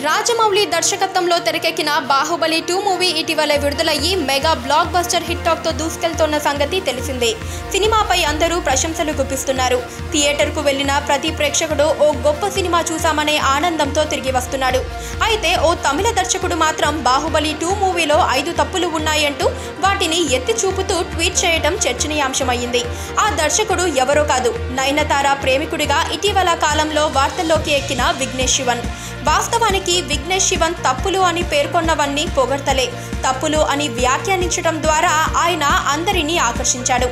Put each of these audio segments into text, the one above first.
రాజమౌళి దర్శకత్వంలో తెరకెక్కిన Baahubali two movie ఇటీవల విడుదలయ్యి mega blockbuster hit talk తో దూసుకెళ్తోన్న సంగతి తెలిసిందే సినిమాపై అందరూ ప్రశంసలు గుప్పిస్తున్నారు థియేటర్కు వెళ్లిన ప్రతి ప్రేక్షకుడు ఓ గొప్ప సినిమా చూసామనే ఆనందంతో తిరిగి వస్తున్నాడు అయితే ఓ తమిళ దర్శకుడు మాత్రం బాహుబలి టూ మూవీలో ఐదు తప్పులు ఉన్నాయంటూ వాటిని ఎత్తి చూపుతూ ట్వీట్ చేయడం చర్చనీయాంశమయ్యింది ఆ దర్శకుడు ఎవరో కాదు నయనతార ప్రేమికుడిగా ఇటీవల కాలంలో వార్తల్లోకి ఎక్కిన విఘ్నేష్ శివన్ వాస్తవానికి విఘ్నేష్ శివన్ తప్పులు అని పేర్కొన్నవన్నీ పొగడ్తలే తప్పులు అని వ్యాఖ్యానించడం ద్వారా ఆయన అందరినీ ఆకర్షించాడు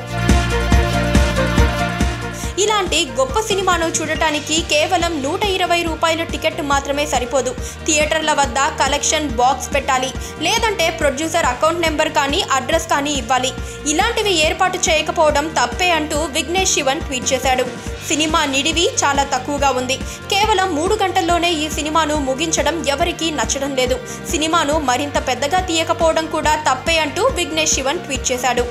ఇలాంటి గొప్ప సినిమాను చూడటానికి కేవలం నూట ఇరవై రూపాయల టికెట్ మాత్రమే సరిపోదు థియేటర్ల వద్ద కలెక్షన్ బాక్స్ పెట్టాలి లేదంటే ప్రొడ్యూసర్ అకౌంట్ నెంబర్ కానీ అడ్రస్ కానీ ఇవ్వాలి ఇలాంటివి ఏర్పాటు చేయకపోవడం తప్పే అంటూ విఘ్నేష్ శివన్ ట్వీట్ చేశాడు సినిమా నిడివి చాలా తక్కువగా ఉంది కేవలం మూడు గంటల్లోనే ఈ సినిమాను ముగించడం ఎవరికీ నచ్చడం లేదు సినిమాను మరింత పెద్దగా తీయకపోవడం కూడా తప్పే అంటూ విఘ్నేష్ శివన్ ట్వీట్ చేశాడు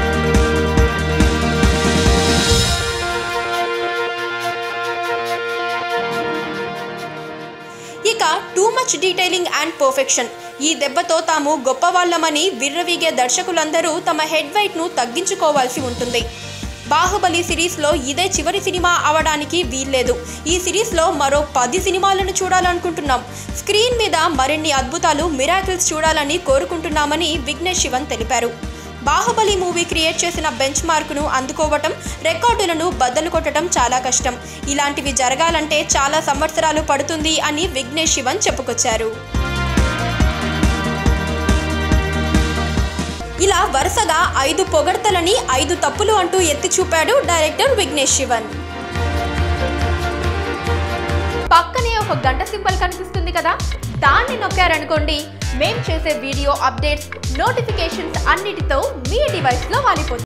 ఇక too much detailing and perfection ఈ దెబ్బతో తాము గొప్పవాళ్లమని విర్రవీగే దర్శకులందరూ తమ హెడ్ వెయిట్ను తగ్గించుకోవాల్సి ఉంటుంది బాహుబలి సిరీస్లో ఇదే చివరి సినిమా అవడానికి వీల్లేదు ఈ సిరీస్లో మరో పది సినిమాలను చూడాలనుకుంటున్నాం స్క్రీన్ మీద మరిన్ని అద్భుతాలు మిరాకిల్స్ చూడాలని కోరుకుంటున్నామని విఘ్నేష్ శివన్ తెలిపారు బాహుబలి మూవీ క్రియేట్ చేసిన బెంచ్ మార్కును అందుకోవటం రికార్డులను బద్దలు కొట్టడం చాలా కష్టం ఇలాంటివి జరగాలంటే చాలా సంవత్సరాలు పడుతుంది అని విఘ్నేష్ శివన్ చెప్పుకొచ్చారు ఇలా వరుసగా ఐదు పొగడ్తలని ఐదు తప్పులు అంటూ ఎత్తి చూపాడు డైరెక్టర్ విఘ్నేష్ శివన్ పక్కనే ఒక గంట సింబల్ కనిపిస్తుంది కదా దాన్ని నొక్కారనుకోండి మేం చేసే వీడియో అప్డేట్స్ నోటిఫికేషన్స్ అన్నిటితో మీ డివైస్లో వాలిపోతుంది